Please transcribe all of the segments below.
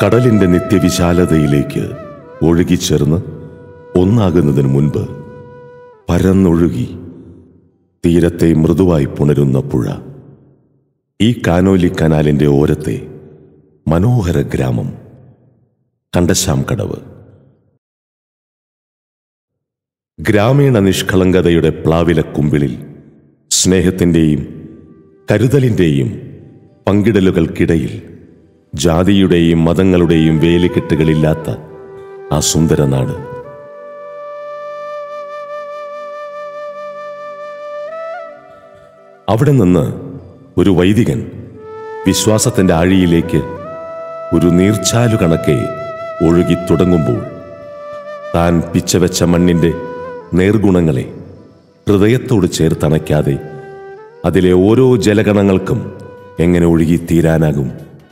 കടലിന്റെ നിത്യവിശാലതയിലേക്ക് ഒഴുകിച്ചേർന്ന് ഒന്നാകുന്നതിന് മുൻപ് പരന്നൊഴുകി തീരത്തെ മൃദുവായി പുണരുന്ന പുഴ ഈ കാനോലി കനാലിന്റെ ഓരത്തെ മനോഹര ഗ്രാമം കണ്ടശാം കടവ് ഗ്രാമീണ നിഷ്കളങ്കതയുടെ പ്ലാവില കുമ്പിളിൽ സ്നേഹത്തിൻ്റെയും കരുതലിൻ്റെയും പങ്കിടലുകൾക്കിടയിൽ ജാതിയുടെയും മതങ്ങളുടെയും വേലിക്കെട്ടുകളില്ലാത്ത ആ സുന്ദര നാട് അവിടെ നിന്ന് ഒരു വൈദികൻ വിശ്വാസത്തിന്റെ ആഴിയിലേക്ക് ഒരു നീർച്ചാലു കണക്കെ ഒഴുകി തുടങ്ങുമ്പോൾ താൻ പിച്ചവെച്ച മണ്ണിന്റെ നേർഗുണങ്ങളെ ഹൃദയത്തോട് ചേർത്തണയ്ക്കാതെ അതിലെ ഓരോ ജലഗണങ്ങൾക്കും എങ്ങനെ ഒഴുകിത്തീരാനാകും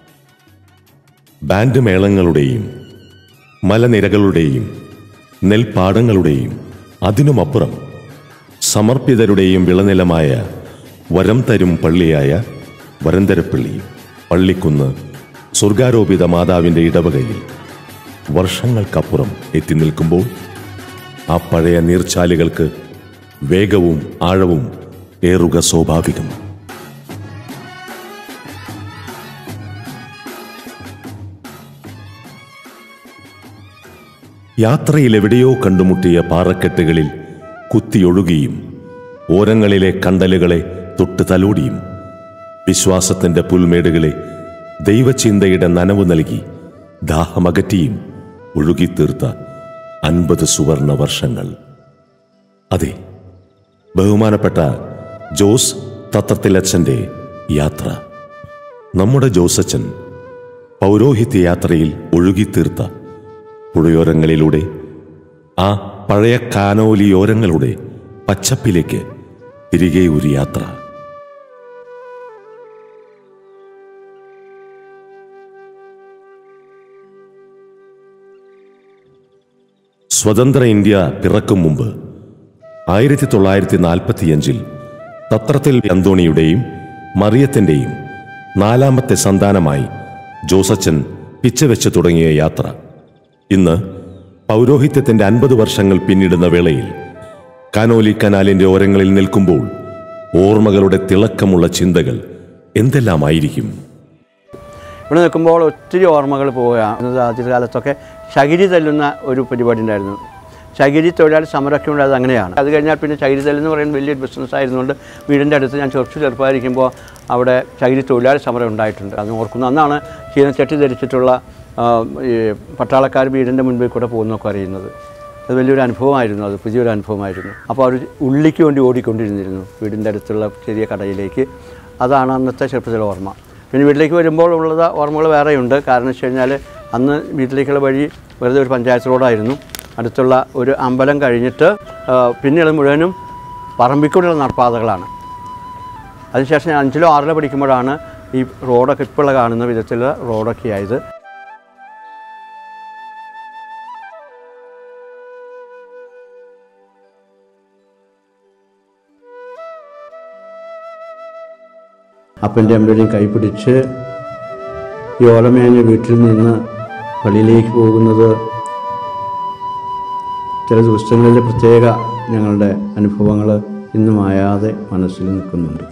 ബാൻഡ് മേളങ്ങളുടെയും മലനിരകളുടെയും നെൽപ്പാടങ്ങളുടെയും അതിനുമപ്പുറം സമർപ്പിതരുടെയും വിളനിലമായ വരം തരും പള്ളിയായ വരന്തരപ്പള്ളി പള്ളിക്കുന്ന് സ്വർഗാരോപിത മാതാവിൻ്റെ ഇടവകയിൽ വർഷങ്ങൾക്കപ്പുറം എത്തി നിൽക്കുമ്പോൾ ആ പഴയ നീർച്ചാലുകൾക്ക് വേഗവും ആഴവും ഏറുക സ്വാഭാവികം യാത്രയിൽ എവിടെയോ കണ്ടുമുട്ടിയ പാറക്കെട്ടുകളിൽ കുത്തിയൊഴുകിയും ഓരങ്ങളിലെ കണ്ടലുകളെ തൊട്ട് തലോടിയും വിശ്വാസത്തിന്റെ പുൽമേടുകളെ ദൈവചിന്തയുടെ നനവ് നൽകി ദാഹമകറ്റിയും ഒഴുകിത്തീർത്ത അൻപത് സുവർണ വർഷങ്ങൾ അതെ ബഹുമാനപ്പെട്ട ജോസ് തത്രത്തിലച്ഛൻ്റെ യാത്ര നമ്മുടെ ജോസച്ചൻ പൗരോഹിത്യ യാത്രയിൽ ഒഴുകിത്തീർത്ത പുഴയോരങ്ങളിലൂടെ ആ പഴയ കാനോലിയോരങ്ങളുടെ പച്ചപ്പിലേക്ക് തിരികെ ഒരു യാത്ര സ്വതന്ത്ര ഇന്ത്യ പിറക്കും മുമ്പ് ആയിരത്തി തൊള്ളായിരത്തി നാൽപ്പത്തിയഞ്ചിൽ തത്രത്തിൽ അന്തോണിയുടെയും മറിയത്തിൻ്റെയും നാലാമത്തെ സന്താനമായി ജോസച്ചൻ പിച്ചവെച്ച് തുടങ്ങിയ യാത്ര ഇന്ന് പൗരോഹിത്യത്തിന്റെ അൻപത് വർഷങ്ങൾ പിന്നിടുന്ന വേളയിൽ കാനോലി കനാലിന്റെ ഓരങ്ങളിൽ നിൽക്കുമ്പോൾ ഓർമ്മകളുടെ തിളക്കമുള്ള ചിന്തകൾ എന്തെല്ലാമായിരിക്കും ഇവിടെ നിൽക്കുമ്പോൾ ഒത്തിരി ഓർമ്മകൾ പോവുകയാണ് ആദ്യ കാലത്തൊക്കെ ശകിരി തല്ലുന്ന ഒരു പരിപാടി ഉണ്ടായിരുന്നു ശകിരി തൊഴിലാളി സമരമൊക്കെ ഉണ്ടായത് അങ്ങനെയാണ് അത് കഴിഞ്ഞാൽ പിന്നെ ശകിരി തല്ലെന്ന് പറയുന്നത് വലിയൊരു ബിസിനസ് ആയിരുന്നുകൊണ്ട് വീടിൻ്റെ അടുത്ത് ഞാൻ ചെറുച്ചു ചെറുപ്പമായിരിക്കുമ്പോൾ അവിടെ ശകിരി തൊഴിലാളി സമരം ഉണ്ടായിട്ടുണ്ട് അത് ഓർക്കുന്നു അന്നാണ് ചീനച്ചട്ടി ധരിച്ചിട്ടുള്ള ആ, ഈ പട്ടാളക്കാർ വീടിൻ്റെ മുൻപിൽ കൂടെ പോകുന്നതൊക്കെ അറിയുന്നത് അത് വലിയൊരു അനുഭവമായിരുന്നു അത് പുതിയൊരു അനുഭവമായിരുന്നു അപ്പോൾ അവർ ഉള്ളിക്ക് വേണ്ടി ഓടിക്കൊണ്ടിരുന്നിരുന്നു വീടിൻ്റെ അടുത്തുള്ള ചെറിയ കടയിലേക്ക് അതാണ് അന്നത്തെ ചെറുപ്പത്തിലെ ഓർമ്മ പിന്നെ വീട്ടിലേക്ക് വരുമ്പോൾ ഉള്ളത് ഓർമ്മകൾ വേറെയുണ്ട് കാരണം വെച്ച് കഴിഞ്ഞാൽ അന്ന് വീട്ടിലേക്കുള്ള വഴി വെറുതെ ഒരു പഞ്ചായത്ത് റോഡായിരുന്നു അടുത്തുള്ള ഒരു അമ്പലം കഴിഞ്ഞിട്ട് ആ, പിന്നെയുള്ളത് മുഴുവനും പറമ്പിക്കൂടെയുള്ള നടപ്പാതകളാണ് അതിനുശേഷം ഞാൻ അഞ്ചിലോ ആറിലോ പഠിക്കുമ്പോഴാണ് ഈ റോഡൊക്കെ ഇപ്പോഴുള്ള കാണുന്ന വിധത്തിലുള്ള റോഡൊക്കെ ആയത് അപ്പൻ്റെ അമ്മയുടെയും കൈ പിടിച്ച് ഈ ഓലമേഞ്ഞ വീട്ടിൽ നിന്ന് പള്ളിയിലേക്ക് പോകുന്നത് ചില ദിവസങ്ങളിലെ പ്രത്യേക ഞങ്ങളുടെ അനുഭവങ്ങൾ ഇന്നും മായാതെ മനസ്സിൽ നിൽക്കുന്നുണ്ട്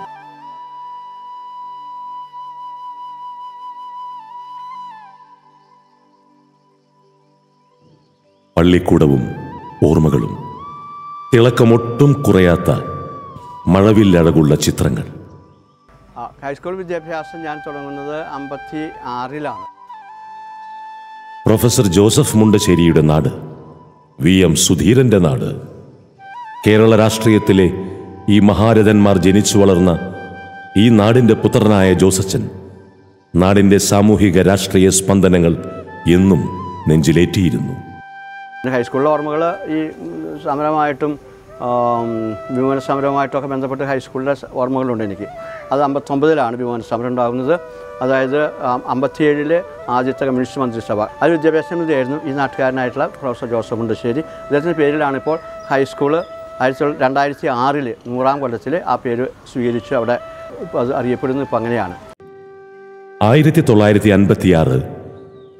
പള്ളിക്കൂടവും ഓർമ്മകളും തിളക്കമൊട്ടും കുറയാത്ത മഴവില്ലഴകുള്ള ചിത്രങ്ങൾ ആ, ഹൈസ്കൂൾ വിദ്യാഭ്യാസം ഞാൻ തുടങ്ങുന്നത് അമ്പത്തി ആറിലാണ് പ്രൊഫസർ ജോസഫ് മുണ്ടശ്ശേരിയുടെ നാട് വി എം സുധീരന്റെ നാട് കേരള രാഷ്ട്രീയത്തിലെ ഈ മഹാരഥന്മാർ ജനിച്ചു വളർന്ന ഈ നാടിന്റെ പുത്രനായ ജോസച്ചൻ നാടിന്റെ സാമൂഹിക രാഷ്ട്രീയ സ്പന്ദനങ്ങൾ എന്നും നെഞ്ചിലേറ്റിയിരുന്നു പിന്നെ ഹൈസ്കൂളിലെ ഓർമ്മകൾ ഈ ഉം, സമരമായിട്ടും ആം, വിമോചന സമരവുമായിട്ടൊക്കെ ബന്ധപ്പെട്ട് ഹൈസ്കൂളിലെ സ- ഓർമ്മകളുണ്ട് എനിക്ക് അത് അമ്പത്തൊമ്പതിലാണ് വിമോചന സമരം ഉണ്ടാകുന്നത് അതായത് ആം, അമ്പത്തിയേഴിലെ ആദ്യത്തെ കമ്മ്യൂണിസ്റ്റ് മന്ത്രിസഭ അത് വിദ്യാഭ്യാസ മന്ത്രിയായിരുന്നു ഈ നാട്ടുകാരനായിട്ടുള്ള പ്രൊഫസർ ജോസഫ് മുണ്ടശ്ശേരി അദ്ദേഹത്തിൻ്റെ പേരിലാണ് ഇപ്പോൾ ഹൈസ്കൂള് ആയിരത്തി തൊള്ള- രണ്ടായിരത്തി ആറിൽ നൂറാം കൊല്ലത്തിൽ ആ പേര് സ്വീകരിച്ച് അവിടെ ഇപ്പം അത് അറിയപ്പെടുന്നത് ഇപ്പം അങ്ങനെയാണ് ആയിരത്തി തൊള്ളായിരത്തി അൻപത്തിയാറ്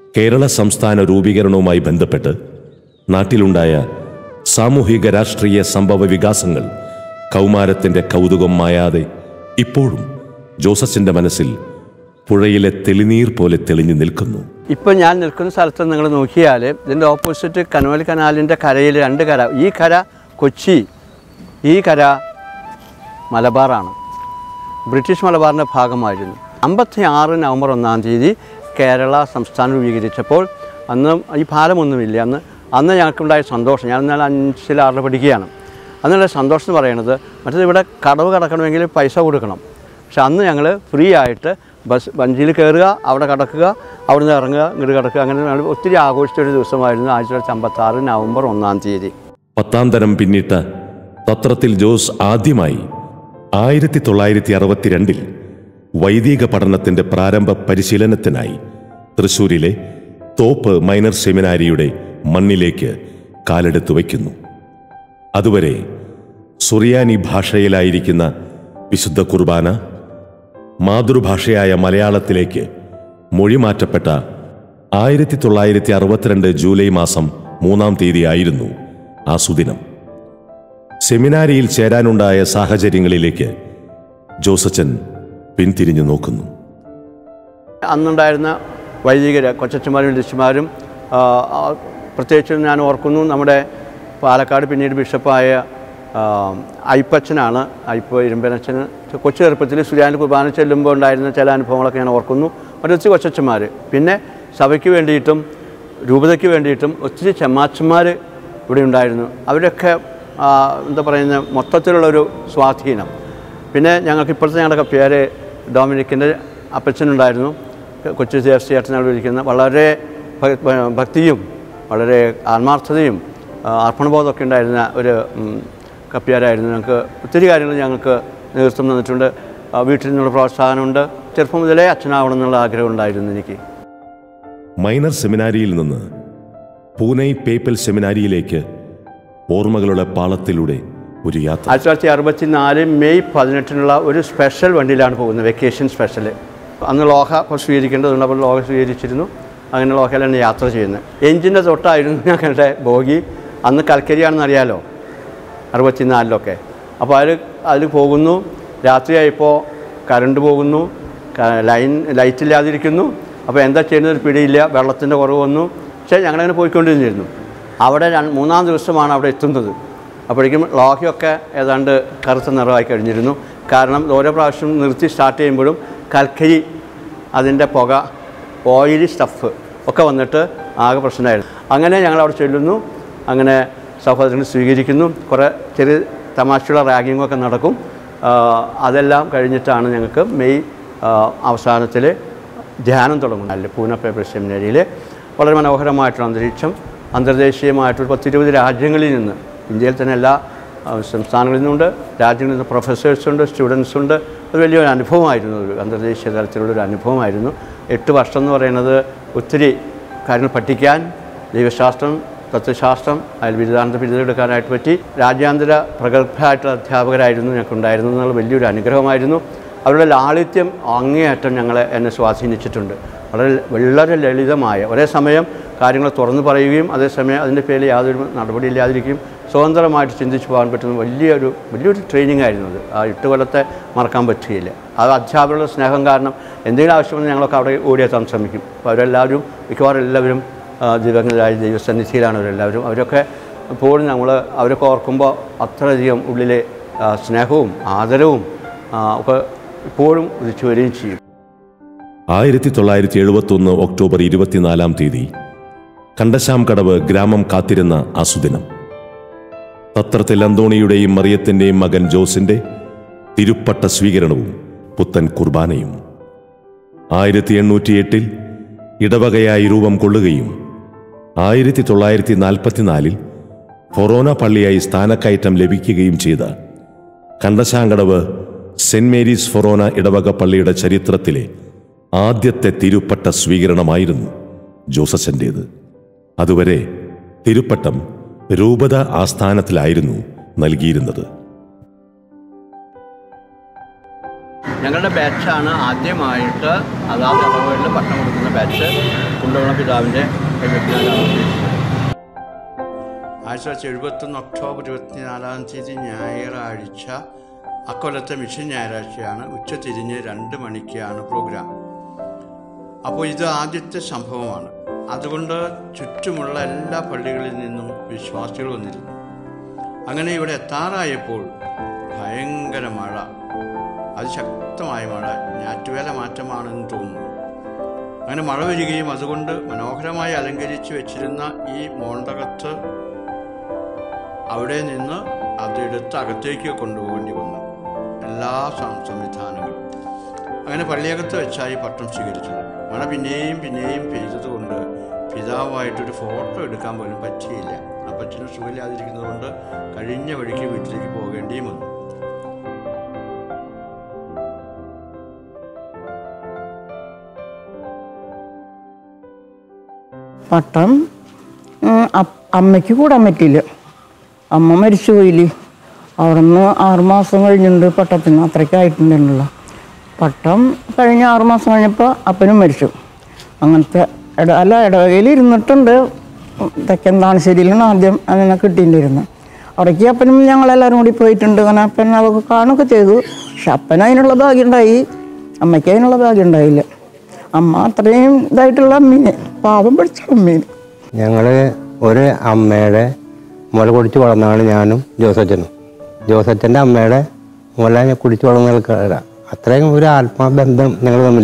കേരള സംസ്ഥാന രൂപീകരണവുമായി ബന്ധപ്പെട്ട് നാട്ടിലുണ്ടായ സാമൂഹിക രാഷ്ട്രീയ സംഭവ വികാസങ്ങൾ കൗമാരത്തിന്റെ കൗതുകം മായാതെ ഇപ്പോഴും ജോസഫിന്റെ മനസ്സിൽ പുഴയിലെ തെളിനീർ പോലെ തെളിഞ്ഞു നിൽക്കുന്നു ഇപ്പം ഞാൻ നിൽക്കുന്ന സ്ഥലത്ത് നിങ്ങൾ നോക്കിയാൽ ഇതിൻ്റെ ഓപ്പോസിറ്റ് കനോലി കനാലിൻ്റെ കരയിൽ രണ്ട് കര ഈ കര കൊച്ചി ഈ കര മലബാറാണ് ബ്രിട്ടീഷ് മലബാറിൻ്റെ ഭാഗമായിരുന്നു അമ്പത്തി ആറ് നവംബർ ഒന്നാം തീയതി കേരള സംസ്ഥാനം രൂപീകരിച്ചപ്പോൾ അന്ന് ഈ പാലമൊന്നുമില്ല അന്ന് അന്ന് ഞങ്ങൾക്കുണ്ടായ സന്തോഷം ഞാൻ എന്നാൽ അഞ്ചിൽ ആറിൽ പഠിക്കുകയാണ് അന്നുള്ള സന്തോഷം എന്ന് പറയുന്നത് മറ്റേത് ഇവിടെ കടവ് കടക്കണമെങ്കിൽ പൈസ കൊടുക്കണം പക്ഷെ അന്ന് ഞങ്ങൾ ഫ്രീ ആയിട്ട് ബസ് വഞ്ചിയിൽ കയറുക അവിടെ കിടക്കുക അവിടെ നിന്ന് ഇറങ്ങുക ഇങ്ങോട്ട് കിടക്കുക അങ്ങനെ ഞങ്ങൾ ഒത്തിരി ആഘോഷിച്ച ഒരു ദിവസമായിരുന്നു ആയിരത്തി തൊള്ളായിരത്തി അമ്പത്തി ആറ് നവംബർ ഒന്നാം തീയതി പത്താം തരം പിന്നിട്ട തത്രത്തിൽ ജോസ് ആദ്യമായി ആയിരത്തി തൊള്ളായിരത്തി അറുപത്തിരണ്ടിൽ വൈദിക പഠനത്തിന്റെ പ്രാരംഭ പരിശീലനത്തിനായി തൃശൂരിലെ തോപ്പ് മൈനർ സെമിനാരിയുടെ മണ്ണിലേക്ക് കാലെടുത്തു വയ്ക്കുന്നു അതുവരെ സുറിയാനി ഭാഷയിലായിരിക്കുന്ന വിശുദ്ധ കുർബാന മാതൃഭാഷയായ മലയാളത്തിലേക്ക് മൊഴിമാറ്റപ്പെട്ട ആയിരത്തി തൊള്ളായിരത്തി അറുപത്തിരണ്ട് ജൂലൈ മാസം മൂന്നാം തീയതിയായിരുന്നു ആ സുദിനം സെമിനാരിയിൽ ചേരാനുണ്ടായ സാഹചര്യങ്ങളിലേക്ക് ജോസച്ചൻ പിന്തിരിഞ്ഞു നോക്കുന്നു അന്നുണ്ടായിരുന്ന വൈദികർ കൊച്ചച്ചന്മാരും ലിച്ചുമാരും പ്രത്യേകിച്ചും ഞാൻ ഓർക്കുന്നു നമ്മുടെ പാലക്കാട് പിന്നീട് ബിഷപ്പായ ആ, അയ്പ്പച്ചനാണ് അയ്പ ഇരുമ്പനച്ചന് കൊച്ചു ചെറുപ്പത്തിൽ സുര്യാൻ്റെ കുർബാന ചെല്ലുമ്പോൾ ഉണ്ടായിരുന്ന ചില അനുഭവങ്ങളൊക്കെ ഞാൻ ഓർക്കുന്നു ഒരൊത്തിരി കൊച്ചച്ചന്മാർ പിന്നെ സഭയ്ക്ക് വേണ്ടിയിട്ടും രൂപതയ്ക്ക് വേണ്ടിയിട്ടും ഒത്തിരി ചെമ്മാച്ചന്മാർ ഇവിടെ ഉണ്ടായിരുന്നു അവരൊക്കെ ആ, എന്താ പറയുന്ന മൊത്തത്തിലുള്ളൊരു സ്വാധീനം പിന്നെ ഞങ്ങൾക്ക് ഇപ്പോഴത്തെ ഞങ്ങളുടെ പേര് ഡൊമിനിക്കിൻ്റെ അപ്പച്ചനുണ്ടായിരുന്നു കൊച്ചു ദേവസ്വ ചേട്ടനാൾ വിളിക്കുന്ന വളരെ ഭ- ഭ- ഭക്തിയും വളരെ ആത്മാർത്ഥതയും ആ, അർപ്പണബോധമൊക്കെ ഉണ്ടായിരുന്ന ഒരു ഉം, കപ്പ്യാരായിരുന്നു ഞങ്ങൾക്ക് ഒത്തിരി കാര്യങ്ങൾ ഞങ്ങൾക്ക് നേതൃത്വം തന്നിട്ടുണ്ട് ആ, വീട്ടിൽ നിന്നുള്ള പ്രോത്സാഹനമുണ്ട് ചെറുപ്പം മുതലേ അച്ഛനാവണം എന്നുള്ള ആഗ്രഹം ഉണ്ടായിരുന്നു എനിക്ക് മൈനർ സെമിനാരിയിൽ നിന്ന് പൂനെ പേപ്പൽ സെമിനാരിയിലേക്ക് ഓർമ്മകളുടെ പാളത്തിലൂടെ ഒരു യാത്ര ആയിരത്തി തൊള്ളായിരത്തി അറുപത്തി നാല് മെയ് പതിനെട്ടിനുള്ള ഒരു സ്പെഷ്യൽ വണ്ടിയിലാണ് പോകുന്നത് വെക്കേഷൻ സ്പെഷ്യൽ അന്ന് ലോഹ അപ്പോൾ സ്വീകരിക്കേണ്ടതുണ്ട് അപ്പോൾ ലോഹ സ്വീകരിച്ചിരുന്നു അങ്ങനെ ലോഹയിലാണ് യാത്ര ചെയ്യുന്നത് എഞ്ചിൻ്റെ തൊട്ടായിരുന്നു ഞങ്ങളുടെ ബോഗി അന്ന് കൽക്കരിയാണെന്ന് അറിയാലോ അറുപത്തിനാലിലൊക്കെ അപ്പോൾ അതിൽ അതിൽ പോകുന്നു രാത്രിയായപ്പോൾ കറണ്ട് പോകുന്നു ക- ലൈൻ ലൈറ്റ് ഇല്ലാതിരിക്കുന്നു അപ്പോൾ എന്താ ചെയ്യുന്നത് ഒരു പിടിയില്ല വെള്ളത്തിൻ്റെ കുറവ് വന്നു പക്ഷേ ഞങ്ങളങ്ങനെ പോയിക്കൊണ്ടിരുന്നിരുന്നു അവിടെ രണ്ട് മൂന്നാം ദിവസമാണ് അവിടെ എത്തുന്നത് അപ്പോഴേക്കും ലോഹയൊക്കെ ഏതാണ്ട് കറുത്ത നിറമായി കഴിഞ്ഞിരുന്നു കാരണം ഓരോ പ്രാവശ്യം നിർത്തി സ്റ്റാർട്ട് ചെയ്യുമ്പോഴും കൽക്കരി അതിൻ്റെ പുക ഓയിലി സ്റ്റഫ് ഒക്കെ വന്നിട്ട് ആകെ പ്രശ്നമായിരുന്നു അങ്ങനെ ഞങ്ങൾ അവിടെ ചെല്ലുന്നു അങ്ങനെ സഹോദരനെ സ്വീകരിക്കുന്നു കുറേ ചെറിയ തമാശയുള്ള റാഗിങ്ങൊക്കെ നടക്കും ആ, അതെല്ലാം കഴിഞ്ഞിട്ടാണ് ഞങ്ങൾക്ക് മെയ് അവസാനത്തിൽ ധ്യാനം തുടങ്ങുന്നത് അല്ലെ പൂന പേപ്പർ സെമിനറിയിൽ വളരെ മനോഹരമായിട്ടുള്ള അന്തരീക്ഷം അന്തർദേശീയമായിട്ടുള്ള പത്തിരുപത് രാജ്യങ്ങളിൽ നിന്ന് ഇന്ത്യയിൽ തന്നെ എല്ലാ ആ, സംസ്ഥാനങ്ങളിൽ നിന്നുണ്ട് രാജ്യങ്ങളിൽ നിന്ന് പ്രൊഫസേഴ്സ് ഉണ്ട് സ്റ്റുഡൻസ് ഉണ്ട് അത് വലിയൊരു അനുഭവമായിരുന്നു ഒരു അന്തർദേശീയ തലത്തിലുള്ളൊരു അനുഭവമായിരുന്നു എട്ട് വർഷം എന്ന് പറയുന്നത് ഒത്തിരി കാര്യങ്ങൾ പഠിക്കാൻ ദൈവശാസ്ത്രം തത്വശാസ്ത്രം അതിൽ ബിരുദാനന്ദ ബിരുദം എടുക്കാനായിട്ട് പറ്റി രാജ്യാന്തര പ്രഗത്ഭരായിട്ടുള്ള അധ്യാപകരായിരുന്നു ഞങ്ങൾക്കുണ്ടായിരുന്നു എന്നുള്ള വലിയൊരു അനുഗ്രഹമായിരുന്നു അവരുടെ ലാളിത്യം അങ്ങേയറ്റം ഞങ്ങളെ എന്നെ സ്വാധീനിച്ചിട്ടുണ്ട് വളരെ വളരെ ലളിതമായ ഒരേ സമയം കാര്യങ്ങൾ തുറന്നു പറയുകയും അതേസമയം അതിൻ്റെ പേരിൽ യാതൊരു നടപടിയില്ലാതിരിക്കുകയും സ്വതന്ത്രമായിട്ട് ചിന്തിച്ചു പോകാൻ പറ്റുന്ന വലിയൊരു വലിയൊരു ട്രെയിനിങ് ആയിരുന്നു അത് ആ എട്ട് കൊല്ലത്തെ മറക്കാൻ പറ്റുകയില്ല അത് അധ്യാപകരുടെ സ്നേഹം കാരണം എന്തെങ്കിലും ആവശ്യമുണ്ടെങ്കിൽ ഞങ്ങളൊക്കെ അവിടെ ഓടിയെത്താൻ ശ്രമിക്കും അപ്പോൾ അവരെല്ലാവരും മിക്കവാറും എല്ലാവരും ആ, ദിവംഗതരായ ദൈവസന്നിധിയിലാണ് അവരെല്ലാവരും അവരൊക്കെ എപ്പോഴും നമ്മൾ അവരൊക്കെ ഓർക്കുമ്പോൾ അത്രയധികം ഉള്ളിലെ ആ, സ്നേഹവും ആദരവും ആ, ഒക്കെ ഇപ്പോഴും ഉദിച്ചു വരികയും ചെയ്യും ആയിരത്തി തൊള്ളായിരത്തി എഴുപത്തൊന്ന് ഒക്ടോബർ ഇരുപത്തിനാലാം തീയതി കണ്ടശാം കടവ് ഗ്രാമം കാത്തിരുന്ന ആ സുദിനം പത്രത്തിൽ അന്തോണിയുടെയും മറിയത്തിന്റെയും മകൻ ജോസിന്റെ തിരുപ്പട്ട സ്വീകരണവും പുത്തൻ കുർബാനയും ആയിരത്തി എണ്ണൂറ്റി എട്ടിൽ ഇടവകയായി രൂപം കൊള്ളുകയും ആയിരത്തി തൊള്ളായിരത്തി നാൽപ്പത്തിനാലിൽ ഫൊറോന പള്ളിയായി സ്ഥാനക്കയറ്റം ലഭിക്കുകയും ചെയ്ത കണ്ടശാങ്കടവ് സെന്റ് മേരീസ് ഫൊറോന ഇടവക പള്ളിയുടെ ചരിത്രത്തിലെ ആദ്യത്തെ തിരുപ്പട്ട സ്വീകരണമായിരുന്നു ജോസച്ചൻ്റേത് അതുവരെ തിരുപ്പട്ടം രൂപത ആസ്ഥാനത്തിലായിരുന്നു നൽകിയിരുന്നത് ഞങ്ങളുടെ ബാച്ചാണ് ആദ്യമായിട്ട് അതാത് ഇടവകളിൽ പട്ടം കൊടുക്കുന്ന ബാച്ച് കുണ്ടകുളം പിതാവിൻ്റെ എഴുപത്തിനാലാം തീയതി ആയിരത്തി തൊള്ളായിരത്തി എഴുപത്തൊന്ന് ഒക്ടോബർ ഇരുപത്തിനാലാം തീയതി ഞായറാഴ്ച അക്കൊല്ലത്തെ മിഷൻ ഞായറാഴ്ചയാണ് ഉച്ച തിരിഞ്ഞ് രണ്ട് മണിക്കാണ് പ്രോഗ്രാം അപ്പോൾ ഇത് ആദ്യത്തെ സംഭവമാണ് അതുകൊണ്ട് ചുറ്റുമുള്ള എല്ലാ പള്ളികളിൽ നിന്നും വിശ്വാസികൾ വന്നിരുന്നു അങ്ങനെ ഇവിടെ എത്താറായപ്പോൾ ഭയങ്കര മഴ അതിശക്തമായ മഴ ഞാറ്റുവേല മാറ്റമാണെന്ന് തോന്നുന്നു അങ്ങനെ മഴ വരികയും അതുകൊണ്ട് മനോഹരമായി അലങ്കരിച്ച് വെച്ചിരുന്ന ഈ മോണ്ടകത്ത് അവിടെ നിന്ന് അതെടുത്ത് അകത്തേക്ക് കൊണ്ടുപോകേണ്ടി വന്നു എല്ലാ സം- സംവിധാനങ്ങളും അങ്ങനെ പള്ളിയകത്ത് വെച്ചായി പട്ടം സ്വീകരിച്ചത് മഴ പിന്നെയും പിന്നെയും പെയ്തതുകൊണ്ട് പിതാവായിട്ടൊരു ഫോട്ടോ എടുക്കാൻ പോലും പറ്റിയില്ല അപ്പച്ചന് സുഖമില്ലാതിരിക്കുന്നത് കൊണ്ട് കഴിഞ്ഞ വഴിക്ക് വീട്ടിലേക്ക് പോകേണ്ടിയും വന്നു പട്ടം ഉം, അപ്പ് അമ്മയ്ക്ക് കൂടാൻ പറ്റിയില്ല അമ്മ മരിച്ചു പോയില്ലേ അവിടെ നിന്ന് ആറുമാസം കഴിഞ്ഞിട്ടുണ്ട് പട്ടത്തിന് അത്രയ്ക്ക് ആയിട്ടുണ്ടല്ലോ പട്ടം കഴിഞ്ഞ് ആറുമാസം കഴിഞ്ഞപ്പോൾ അപ്പനും മരിച്ചു അങ്ങനത്തെ ഇട അല്ല ഇടവകയിൽ ഇരുന്നിട്ടുണ്ട് തെക്കൻ താണശ്ശേരിയിലാണ് ആദ്യം അങ്ങനെ കിട്ടിയിട്ടുണ്ടായിരുന്നത് അവിടേക്ക് അപ്പനും ഞങ്ങളെല്ലാവരും കൂടി പോയിട്ടുണ്ട് അങ്ങനെ അപ്പൻ അതൊക്കെ കാണുകയൊക്കെ ചെയ്തു പക്ഷെ അപ്പന് അതിനുള്ള ഭാഗ്യം ഉണ്ടായി അമ്മയ്ക്ക് അതിനുള്ള ഭാഗ്യം ഉണ്ടായില്ല അമ്മ അത്രയും ഇതായിട്ടുള്ള അമ്മീനെ പാവം പിടിച്ച അമ്മീനെ ഞങ്ങൾ ഒരു അമ്മയുടെ മുല കുടിച്ച് വളർന്നതാണ് ഞാനും ജോസച്ചനും ജോസച്ചൻ്റെ അമ്മയുടെ മുല ഞാൻ കുടിച്ച് വളർന്ന ആൾക്കാരാണ് അത്രയും ഒരു ആത്മാബന്ധം ഞങ്ങൾ തമ്മിൽ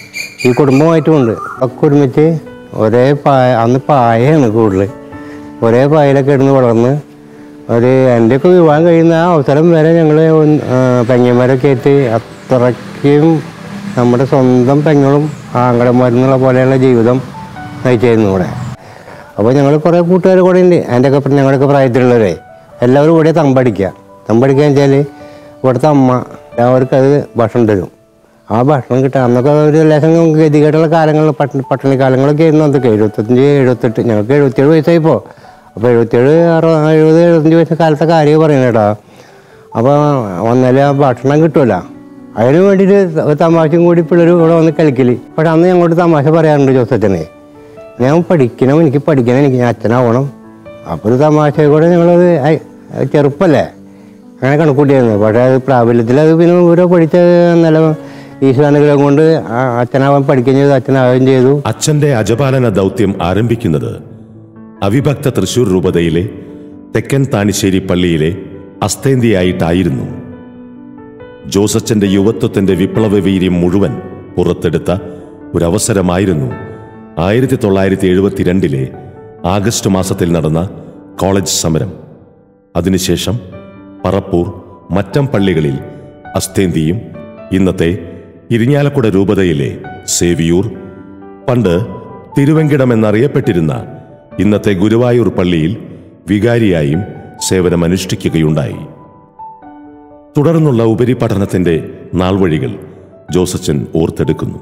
ഈ കുടുംബമായിട്ടുമുണ്ട് ഒക്കെ ഒരുമിച്ച് ഒരേ പായ അന്ന് പായയാണ് കൂടുതൽ ഒരേ പായയിലൊക്കെ ഇടുന്ന് വളർന്ന് ഒരു എൻ്റെയൊക്കെ വിവാഹം കഴിയുന്ന ആ അവസരം വരെ ഞങ്ങൾ പെങ്ങന്മാരൊക്കെ ആയിട്ട് അത്രയ്ക്കും നമ്മുടെ സ്വന്തം പെങ്ങളും ആങ്ങളന്മാരെന്നുള്ള പോലെയുള്ള ജീവിതം നയിച്ചായിരുന്നു ഇവിടെ അപ്പോൾ ഞങ്ങൾ കുറേ കൂട്ടുകാർ കൂടെ ഉണ്ട് അതിൻ്റെയൊക്കെ ഇപ്പം ഞങ്ങളുടെയൊക്കെ പ്രായത്തിലുള്ളവരെ എല്ലാവരും കൂടെ തമ്പടിക്കുക തമ്പടിക്കുക വെച്ചാൽ ഇവിടുത്തെ അമ്മ എല്ലാവർക്കും അത് ഭക്ഷണം തരും ആ ഭക്ഷണം കിട്ടുക അന്നൊക്കെ ഒരു ലേശം ഗതികേട്ടുള്ള കാലങ്ങൾ പട്ടണ പട്ടണി കാലങ്ങളൊക്കെ ആയിരുന്നു അതൊക്കെ എഴുപത്തഞ്ച് എഴുപത്തെട്ട് ഞങ്ങൾക്ക് എഴുപത്തേഴ് വയസ്സായിപ്പോൾ അപ്പോൾ എഴുപത്തേഴ് അറുപത് എഴുപത് എഴുപത്തഞ്ച് വയസ്സ് കാലത്തെ കാര്യം പറയുന്നത് കേട്ടോ അപ്പോൾ വന്നാൽ ആ ഭക്ഷണം കിട്ടുമല്ലോ അതിന് വേണ്ടിയിട്ട് ഒരു തമാശയും കൂടി പിള്ളേർ ഇവിടെ വന്ന് കളിക്കല് പക്ഷെ അന്ന് ഞങ്ങളോട് തമാശ പറയാറുണ്ട് ജോസച്ചനെ ഞാൻ പഠിക്കണം എനിക്ക് പഠിക്കണം എനിക്ക് ഞാൻ അച്ഛനാവണം അപ്പോൾ ഒരു തമാശ കൂടെ ഞങ്ങളത് ഐ, അത് ചെറുപ്പല്ലേ അങ്ങനെ കണക്കൂട്ടിയായിരുന്നു പക്ഷേ അത് പ്രാബല്യത്തിൽ അത് പിന്നെ ഓരോ പഠിച്ച നല്ല ഈശ്വരാനുഗ്രഹം കൊണ്ട് ആ അച്ഛനാവാൻ പഠിക്കുകയും ചെയ്തു അച്ഛനാവുകയും ചെയ്തു അച്ഛന്റെ അജപാലന ദൗത്യം ആരംഭിക്കുന്നത് അവിഭക്ത തൃശൂർ രൂപതയിലെ തെക്കൻ താനിശ്ശേരി പള്ളിയിലെ അസ്തേന്തിയായിട്ടായിരുന്നു ജോസച്ചന്റെ യുവത്വത്തിന്റെ വിപ്ലവ വീര്യം മുഴുവൻ പുറത്തെടുത്ത ഒരവസരമായിരുന്നു ആയിരത്തി തൊള്ളായിരത്തി എഴുപത്തിരണ്ടിലെ ആഗസ്റ്റ് മാസത്തിൽ നടന്ന കോളേജ് സമരം അതിനുശേഷം പറപ്പൂർ മറ്റം പള്ളികളിൽ അസ്തേന്തിയും ഇന്നത്തെ ഇരിഞ്ഞാലക്കുട രൂപതയിലെ സേവിയൂർ പണ്ട് തിരുവെങ്കിടം എന്നറിയപ്പെട്ടിരുന്ന ഇന്നത്തെ ഗുരുവായൂർ പള്ളിയിൽ വികാരിയായും സേവനമനുഷ്ഠിക്കുകയുണ്ടായി തുടർന്നുള്ള ഉപരിപഠനത്തിന്റെ നാൾവഴികൾ ജോസച്ചൻ ഓർത്തെടുക്കുന്നു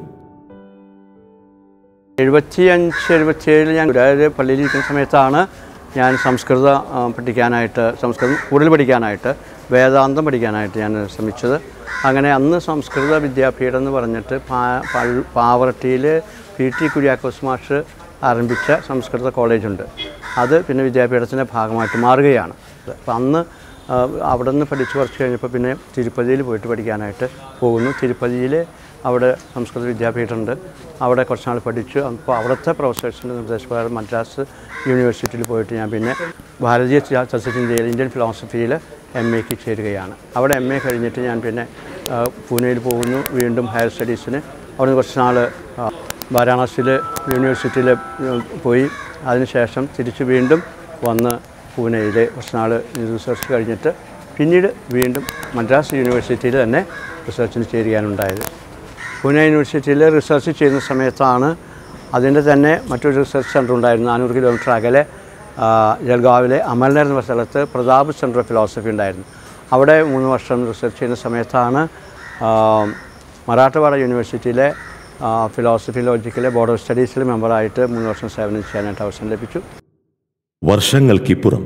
എഴുപത്തിയഞ്ച് എഴുപത്തിയേഴിൽ ഞാൻ ഗുരുവായൂർ പള്ളിയിൽ ഇരിക്കുന്ന സമയത്താണ് ഞാൻ സംസ്കൃതം ആ, പഠിക്കാനായിട്ട് സംസ്കൃതം കൂടുതൽ പഠിക്കാനായിട്ട് വേദാന്തം പഠിക്കാനായിട്ട് ഞാൻ ശ്രമിച്ചത് അങ്ങനെ അന്ന് സംസ്കൃത വിദ്യാപീഠം എന്ന് പറഞ്ഞിട്ട് പാ പഴു- പാവറട്ടിയിൽ പി ടി കുര്യാക്കോസ് മാഷ് ആരംഭിച്ച സംസ്കൃത കോളേജുണ്ട് അത് പിന്നെ വിദ്യാപീഠത്തിൻ്റെ ഭാഗമായിട്ട് മാറുകയാണ് അപ്പം അന്ന് ആ, അവിടെ നിന്ന് പഠിച്ച് കുറച്ച് കഴിഞ്ഞപ്പോൾ പിന്നെ തിരുപ്പതിയിൽ പോയിട്ട് പഠിക്കാനായിട്ട് പോകുന്നു തിരുപ്പതിയിൽ അവിടെ സംസ്കൃത വിദ്യാപീഠമുണ്ട് അവിടെ കുറച്ച് നാൾ പഠിച്ചു അപ്പോൾ അവിടുത്തെ പ്രൊഫസേഴ്സിൻ്റെ നിർദ്ദേശപ്രകാരം മദ്രാസ് യൂണിവേഴ്സിറ്റിയിൽ പോയിട്ട് ഞാൻ പിന്നെ ഭാരതീയ ച- തത്വചിന്തയിൽ ഇന്ത്യൻ ഫിലോസഫിയിൽ എം എക്ക് ചേരുകയാണ് അവിടെ എം എ കഴിഞ്ഞിട്ട് ഞാൻ പിന്നെ ആ, പൂനെയിൽ പോകുന്നു വീണ്ടും ഹയർ സ്റ്റഡീസിന് അവിടെ നിന്ന് കുറച്ച് നാൾ വാരാണസിയിൽ യൂണിവേഴ്സിറ്റിയിൽ പോയി അതിനുശേഷം തിരിച്ച് വീണ്ടും വന്ന് പൂനെയിൽ കുറച്ച് നാൾ റിസർച്ച് കഴിഞ്ഞിട്ട് പിന്നീട് വീണ്ടും മദ്രാസ് യൂണിവേഴ്സിറ്റിയിൽ തന്നെ റിസർച്ചിന് ചേരുകയാണുണ്ടായത് പൂനെ യൂണിവേഴ്സിറ്റിയിൽ റിസർച്ച് ചെയ്യുന്ന സമയത്താണ് അതിൻ്റെ തന്നെ മറ്റൊരു റിസർച്ച് സെൻ്റർ ഉണ്ടായിരുന്നു നാനൂറ് കിലോമീറ്റർ അകലെ ആ, ജൽഗാവിലെ അമൽനർ എന്ന സ്ഥലത്ത് പ്രതാപ് സെൻറ്റർ ഓഫ് ഫിലോസഫി ഉണ്ടായിരുന്നു അവിടെ മൂന്ന് വർഷം റിസർച്ച് ചെയ്യുന്ന സമയത്താണ് ആ, മറാഠവാഡ യൂണിവേഴ്സിറ്റിയിലെ ആ, ഫിലോസഫി ലോജിക്കിലെ ബോർഡ് ഓഫ് സ്റ്റഡീസിൽ മെമ്പറായിട്ട് മൂന്ന് വർഷം സേവനം ചെയ്യാനായിട്ട് അവസരം ലഭിച്ചു വർഷങ്ങൾക്കിപ്പുറം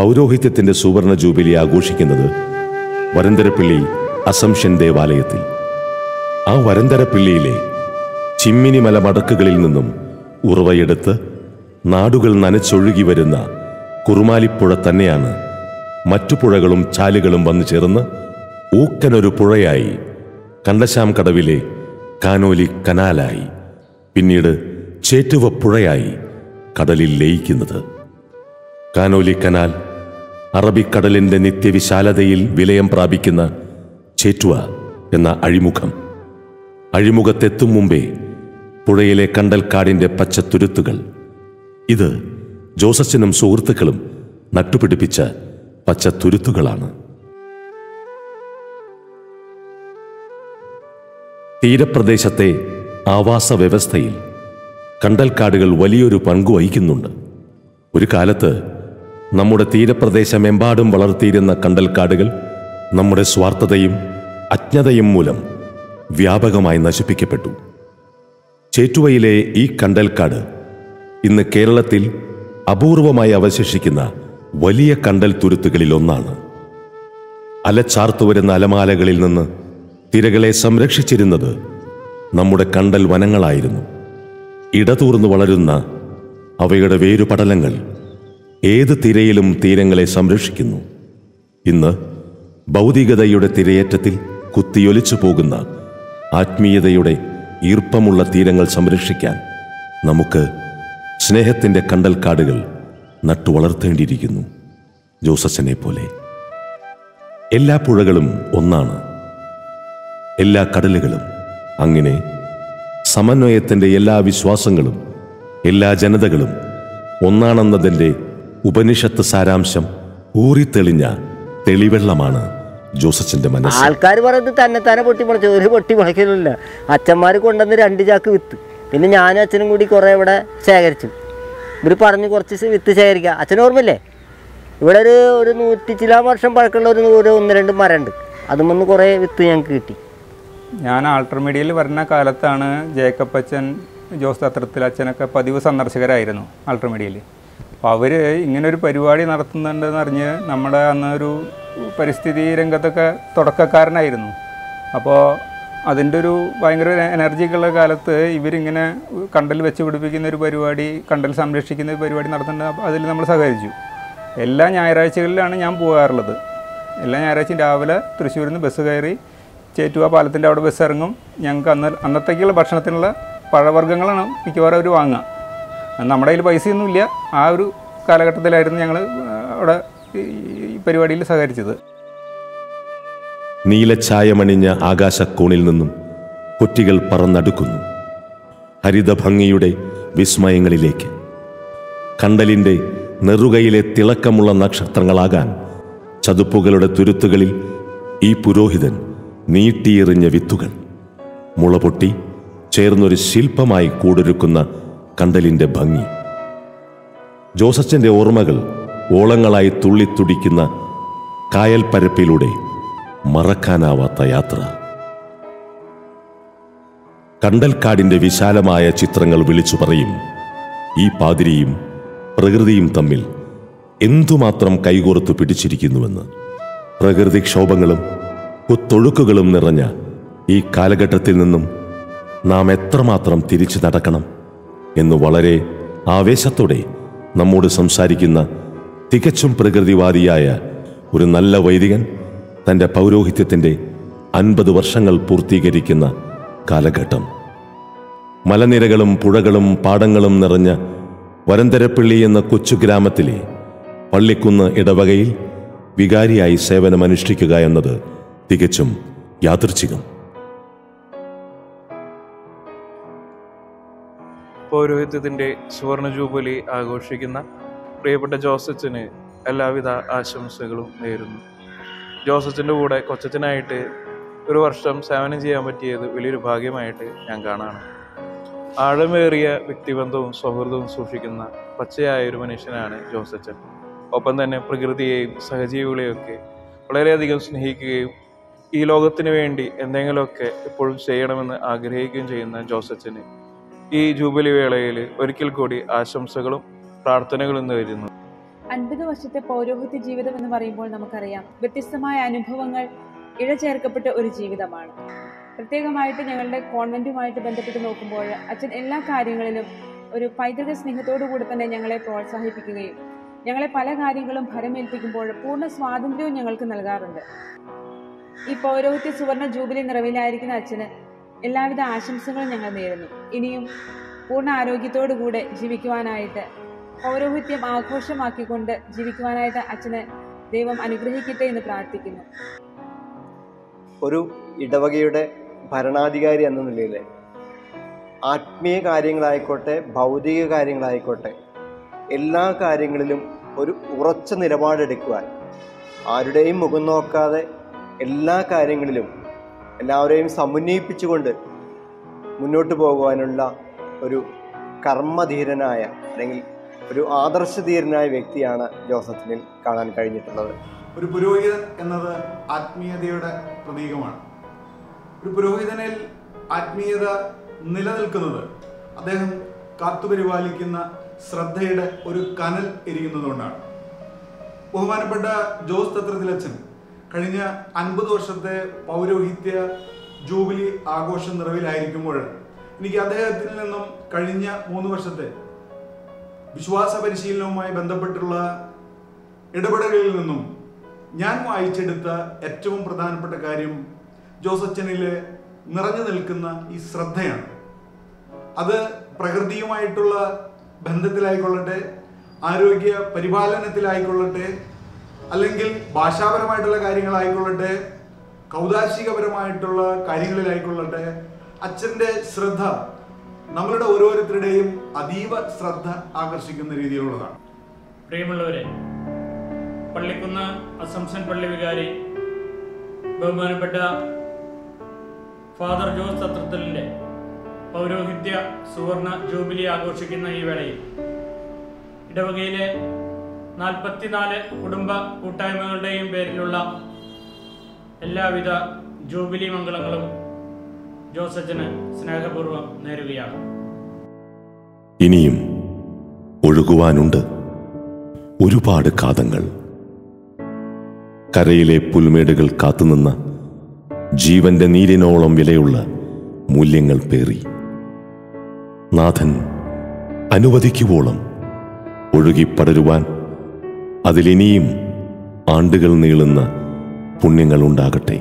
പൗരോഹിത്യത്തിന്റെ സുവർണ ജൂബിലി ആഘോഷിക്കുന്നത് വരന്തരപ്പള്ളി അസംഷൻ ദേവാലയത്തിൽ ആ വരന്തരപ്പിള്ളിയിലെ ചിമ്മിനി മല മടക്കുകളിൽ നിന്നും ഉറവയെടുത്ത് നാടുകൾ നനച്ചൊഴുകി വരുന്ന കുറുമാലിപ്പുഴ തന്നെയാണ് മറ്റു പുഴകളും ചാലുകളും വന്നു ചേർന്ന് ഊക്കനൊരു പുഴയായി കണ്ടശാം കടവിലെ കാനോലി കനാലായി പിന്നീട് ചേറ്റുവ പുഴയായി കടലിൽ ലയിക്കുന്നത് കാനോലി കനാൽ അറബിക്കടലിന്റെ നിത്യവിശാലതയിൽ വിലയം പ്രാപിക്കുന്ന ചേറ്റുവ എന്ന അഴിമുഖം അഴിമുഖത്തെത്തും മുമ്പേ പുഴയിലെ കണ്ടൽക്കാടിന്റെ പച്ചത്തുരുത്തുകൾ ഇത് ജോസച്ചനും സുഹൃത്തുക്കളും നട്ടുപിടിപ്പിച്ച പച്ചത്തുരുത്തുകളാണ് തീരപ്രദേശത്തെ ആവാസ വ്യവസ്ഥയിൽ കണ്ടൽക്കാടുകൾ വലിയൊരു പങ്കു വഹിക്കുന്നുണ്ട് ഒരു കാലത്ത് നമ്മുടെ തീരപ്രദേശമെമ്പാടും വളർത്തിയിരുന്ന കണ്ടൽക്കാടുകൾ നമ്മുടെ സ്വാർത്ഥതയും അജ്ഞതയും മൂലം വ്യാപകമായി നശിപ്പിക്കപ്പെട്ടു ചേറ്റുവയിലെ ഈ കണ്ടൽക്കാട് ഇന്ന് കേരളത്തിൽ അപൂർവമായി അവശേഷിക്കുന്ന വലിയ കണ്ടൽ തുരുത്തുകളിൽ ഒന്നാണ് അലച്ചാർത്തു വരുന്ന അലമാലകളിൽ നിന്ന് തിരകളെ സംരക്ഷിച്ചിരുന്നത് നമ്മുടെ കണ്ടൽ വനങ്ങളായിരുന്നു ഇടതൂർന്നു വളരുന്ന അവയുടെ വേരുപടലങ്ങൾ ഏത് തിരയിലും തീരങ്ങളെ സംരക്ഷിക്കുന്നു ഇന്ന് ഭൗതികതയുടെ തിരയേറ്റത്തിൽ കുത്തിയൊലിച്ചു പോകുന്ന ആത്മീയതയുടെ ഈർപ്പമുള്ള തീരങ്ങൾ സംരക്ഷിക്കാൻ നമുക്ക് സ്നേഹത്തിൻ്റെ കണ്ടൽക്കാടുകൾ നട്ടുവളർത്തേണ്ടിയിരിക്കുന്നു ജോസച്ചനെ പോലെ എല്ലാ പുഴകളും ഒന്നാണ് എല്ലാ കടലുകളും അങ്ങനെ സമന്വയത്തിൻ്റെ എല്ലാ വിശ്വാസങ്ങളും എല്ലാ ജനതകളും ഒന്നാണെന്നതിൻ്റെ ഉപനിഷത്ത് സാരാംശം ഊറിത്തെളിഞ്ഞ തെളിവെള്ളമാണ് ജോസച്ചന്റെ മനസ്സ് ആൾക്കാർ പറയുന്നത് തന്നെ തന്നെ പൊട്ടി മുളച്ചു ഒരു പൊട്ടി മുളയ്ക്കലില്ല അച്ഛന്മാർ കൊണ്ടുവന്ന് രണ്ട് ചാക്ക് വിത്ത് പിന്നെ ഞാനും അച്ഛനും കൂടി കുറേ ഇവിടെ ശേഖരിച്ചു ഇവർ പറഞ്ഞ് കുറച്ച് സ- വിത്ത് ശേഖരിക്കുക അച്ഛന് ഓർമ്മയില്ലേ ഇവിടെ ഒരു ഒരു നൂറ്റി ചില വർഷം പഴക്കമുള്ള ഒരു ഒരു ഒന്ന് രണ്ട് മരമുണ്ട് അതുമൊന്ന് കുറേ വിത്ത് ഞങ്ങൾക്ക് കിട്ടി ഞാൻ ആൾട്ടർമീഡിയയിൽ വരുന്ന കാലത്താണ് ജേക്കബ് അച്ഛൻ ജോസ് തത്രത്തിൽ അച്ഛനൊക്കെ പതിവ് സന്ദർശകരായിരുന്നു ആൾട്ടർമീഡിയയിൽ അപ്പോൾ അവർ ഇങ്ങനെ ഒരു പരിപാടി നടത്തുന്നുണ്ടെന്ന് അറിഞ്ഞ് നമ്മുടെ അന്ന് ഒരു പരിസ്ഥിതി രംഗത്തൊക്കെ തുടക്കക്കാരനായിരുന്നു അപ്പോൾ അതിൻ്റെ ഒരു ഭയങ്കര എനർജിക്കുള്ള കാലത്ത് ഇവരിങ്ങനെ കണ്ടൽ വെച്ച് പിടിപ്പിക്കുന്ന ഒരു പരിപാടി കണ്ടൽ സംരക്ഷിക്കുന്ന ഒരു പരിപാടി നടത്തുന്നുണ്ട് അപ്പോൾ അതിൽ നമ്മൾ സഹകരിച്ചു എല്ലാ ഞായറാഴ്ചകളിലാണ് ഞാൻ പോകാറുള്ളത് എല്ലാ ഞായറാഴ്ചയും രാവിലെ തൃശ്ശൂരിൽ നിന്ന് ബസ് കയറി ചേറ്റുവ പാലത്തിൻ്റെ അവിടെ ബസ് ഇറങ്ങും ഞങ്ങൾക്ക് അന്ന് അന്നത്തേക്കുള്ള ഭക്ഷണത്തിനുള്ള പഴവർഗ്ഗങ്ങളാണ് മിക്കവാറും അവർ വാങ്ങുക നമ്മുടെ കയ്യിൽ പൈസയൊന്നുമില്ല ആ ഒരു കാലഘട്ടത്തിലായിരുന്നു ഞങ്ങൾ അവിടെ ഈ ഈ പരിപാടിയിൽ സഹകരിച്ചത് നീലഛായമണിഞ്ഞ ആകാശക്കോണിൽ നിന്നും കുറ്റികൾ പറന്നടുക്കുന്നു ഹരിതഭംഗിയുടെ വിസ്മയങ്ങളിലേക്ക് കണ്ടലിൻ്റെ നെറുകയിലെ തിളക്കമുള്ള നക്ഷത്രങ്ങളാകാൻ ചതുപ്പുകളുടെ തുരുത്തുകളിൽ ഈ പുരോഹിതൻ നീട്ടിയെറിഞ്ഞ വിത്തുകൾ മുളപൊട്ടി ചേർന്നൊരു ശില്പമായി കൂടൊരുക്കുന്ന കണ്ടലിൻ്റെ ഭംഗി ജോസച്ചന്റെ ഓർമ്മകൾ ഓളങ്ങളായി തുള്ളിത്തുടിക്കുന്ന കായൽ പരപ്പിലൂടെ മറക്കാനാവാത്ത യാത്ര കണ്ടൽക്കാടിന്റെ വിശാലമായ ചിത്രങ്ങൾ വിളിച്ചു പറയും ഈ പാതിരിയും പ്രകൃതിയും തമ്മിൽ എന്തുമാത്രം കൈകോർത്തു പിടിച്ചിരിക്കുന്നുവെന്ന് പ്രകൃതിക്ഷോഭങ്ങളും കുത്തൊഴുക്കുകളും നിറഞ്ഞ ഈ കാലഘട്ടത്തിൽ നിന്നും നാം എത്രമാത്രം തിരിച്ചു നടക്കണം എന്ന് വളരെ ആവേശത്തോടെ നമ്മോട് സംസാരിക്കുന്ന തികച്ചും പ്രകൃതിവാദിയായ ഒരു നല്ല വൈദികൻ തൻ്റെ പൗരോഹിത്യത്തിൻ്റെ അൻപത് വർഷങ്ങൾ പൂർത്തീകരിക്കുന്ന കാലഘട്ടം മലനിരകളും പുഴകളും പാടങ്ങളും നിറഞ്ഞ വരന്തരപ്പള്ളി എന്ന കൊച്ചു ഗ്രാമത്തിലെ പള്ളിക്കുന്ന് ഇടവകയിൽ വികാരിയായി സേവനമനുഷ്ഠിക്കുക എന്നത് തികച്ചും യാദൃച്ഛികം പൗരോഹിത്യത്തിന്റെ സുവർണ ജൂബിലി ആഘോഷിക്കുന്ന പ്രിയപ്പെട്ട ജോസച്ചന് എല്ലാവിധ ആശംസകളും നേരുന്നു ജോസച്ചൻ്റെ കൂടെ കൊച്ചച്ചനായിട്ട് ഒരു വർഷം സേവനം ചെയ്യാൻ പറ്റിയത് വലിയൊരു ഭാഗ്യമായിട്ട് ഞാൻ കാണാണ് ആഴമേറിയ വ്യക്തിബന്ധവും സൗഹൃദവും സൂക്ഷിക്കുന്ന പച്ചയായ ഒരു മനുഷ്യനാണ് ജോസച്ചൻ ഒപ്പം തന്നെ പ്രകൃതിയെയും സഹജീവികളെയൊക്കെ വളരെയധികം സ്നേഹിക്കുകയും ഈ ലോകത്തിന് വേണ്ടി എന്തെങ്കിലുമൊക്കെ എപ്പോഴും ചെയ്യണമെന്ന് ആഗ്രഹിക്കുകയും ചെയ്യുന്ന ജോസച്ചന് ഈ ജൂബിലി വേളയിൽ ഒരിക്കൽ കൂടി ആശംസകളും പ്രാർത്ഥനകളും നേരുന്നു അൻപത് വർഷത്തെ പൗരോഹിത്യ ജീവിതം എന്ന് പറയുമ്പോൾ നമുക്കറിയാം വ്യത്യസ്തമായ അനുഭവങ്ങൾ ഇഴചേർക്കപ്പെട്ട ഒരു ജീവിതമാണ് പ്രത്യേകമായിട്ട് ഞങ്ങളുടെ കോൺവെൻറ്റുമായിട്ട് ബന്ധപ്പെട്ട് നോക്കുമ്പോൾ അച്ഛൻ എല്ലാ കാര്യങ്ങളിലും ഒരു പൈതൃക സ്നേഹത്തോടു കൂടി തന്നെ ഞങ്ങളെ പ്രോത്സാഹിപ്പിക്കുകയും ഞങ്ങളെ പല കാര്യങ്ങളും ഭരമേൽപ്പിക്കുമ്പോൾ പൂർണ്ണ സ്വാതന്ത്ര്യവും ഞങ്ങൾക്ക് നൽകാറുണ്ട് ഈ പൗരോഹിത്യ സുവർണ ജൂബിലി നിറവിലായിരിക്കുന്ന അച്ഛന് എല്ലാവിധ ആശംസകളും ഞങ്ങൾ നേരുന്നു ഇനിയും പൂർണ്ണ ആരോഗ്യത്തോടു കൂടെ ജീവിക്കുവാനായിട്ട് പൗരോഹിത്യം ആഘോഷമാക്കിക്കൊണ്ട് ജീവിക്കുവാനായിട്ട് അച്ഛന് ദൈവം അനുഗ്രഹിക്കട്ടെ എന്ന് പ്രാർത്ഥിക്കുന്നു ഒരു ഇടവകയുടെ ഭരണാധികാരി എന്ന നിലയിൽ ആത്മീയ കാര്യങ്ങളായിക്കോട്ടെ ഭൗതിക കാര്യങ്ങളായിക്കോട്ടെ എല്ലാ കാര്യങ്ങളിലും ഒരു ഉറച്ച നിലപാടെടുക്കുവാൻ ആരുടെയും മുഖം നോക്കാതെ എല്ലാ കാര്യങ്ങളിലും എല്ലാവരെയും സമന്വയിപ്പിച്ചുകൊണ്ട് മുന്നോട്ട് പോകുവാനുള്ള ഒരു കർമ്മധീരനായ അല്ലെങ്കിൽ ഒരു ആദർശധീരനായ വ്യക്തിയാണ് ജോസഫിനിൽ കാണാൻ കഴിഞ്ഞിട്ടുള്ളത് ഒരു പുരോഹിതൻ എന്നത് ആത്മീയതയുടെ പ്രതീകമാണ് ഒരു പുരോഹിതനിൽ ആത്മീയത നിലനിൽക്കുന്നത് അദ്ദേഹം കാത്തുപരിപാലിക്കുന്ന ശ്രദ്ധയുടെ ഒരു കനൽ എരിയുന്നതുകൊണ്ടാണ് ബഹുമാനപ്പെട്ട ജോസ് തത്രത്തിലച്ചൻ കഴിഞ്ഞ അൻപത് വർഷത്തെ പൗരോഹിത്യ ജൂബിലി ആഘോഷ നിറവിലായിരിക്കുമ്പോൾ എനിക്ക് അദ്ദേഹത്തിൽ നിന്നും കഴിഞ്ഞ മൂന്ന് വർഷത്തെ വിശ്വാസ പരിശീലനവുമായി ബന്ധപ്പെട്ടുള്ള ഇടപെടലുകളിൽ നിന്നും ഞാൻ വായിച്ചെടുത്ത ഏറ്റവും പ്രധാനപ്പെട്ട കാര്യം ജോസച്ചനിലെ നിറഞ്ഞു നിൽക്കുന്ന ഈ ശ്രദ്ധയാണ് അത് പ്രകൃതിയുമായിട്ടുള്ള ബന്ധത്തിലായിക്കൊള്ളട്ടെ ആരോഗ്യ പരിപാലനത്തിലായിക്കൊള്ളട്ടെ അല്ലെങ്കിൽ ഭാഷാപരമായിട്ടുള്ള കാര്യങ്ങളായിക്കൊള്ളട്ടെ കൗതാശികപരമായിട്ടുള്ള കാര്യങ്ങളിലായിക്കൊള്ളട്ടെ അച്ഛൻ്റെ ശ്രദ്ധ നമ്മളുടെ ഓരോരുത്തരുടെയും അതീവ ശ്രദ്ധ ആകർഷിക്കുന്ന രീതിയിലുള്ളതാണ് പ്രിയമുള്ളവരെ പള്ളിക്കുന്ന് അസംഷൻ പള്ളി വികാരി ബഹുമാനപ്പെട്ട ഫാദർ ജോസ് തത്രത്തലിൻ്റെ പൗരോഹിത്യ സുവർണ ജൂബിലി ആഘോഷിക്കുന്ന ഈ വേളയിൽ ഇടവകയിലെ നാൽപ്പത്തിനാല് കുടുംബ കൂട്ടായ്മകളുടെയും പേരിലുള്ള എല്ലാവിധ ജൂബിലി മംഗളങ്ങളും ജോസച്ചന് സ്നേഹപൂർവ്വം നേരുകയാണ് ഇനിയും ഒഴുകുവാനുണ്ട് ഒരുപാട് കാതങ്ങൾ കരയിലെ പുൽമേടുകൾ കാത്തുനിന്ന ജീവന്റെ നീരിനോളം വിലയുള്ള മൂല്യങ്ങൾ പേറി നാഥൻ അനുവദിക്കുവോളം ഒഴുകിപ്പടരുവാൻ അതിലിനിയും ആണ്ടുകൾ നീളുന്ന പുണ്യങ്ങളുണ്ടാകട്ടെ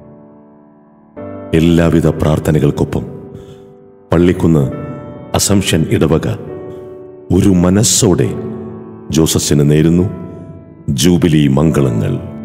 എല്ലാവിധ പ്രാർത്ഥനകൾക്കൊപ്പം പള്ളിക്കുന്ന് അസംഷൻ ഇടവക ഒരു മനസ്സോടെ ജോസഫിന് നേരുന്നു ജൂബിലി മംഗളങ്ങൾ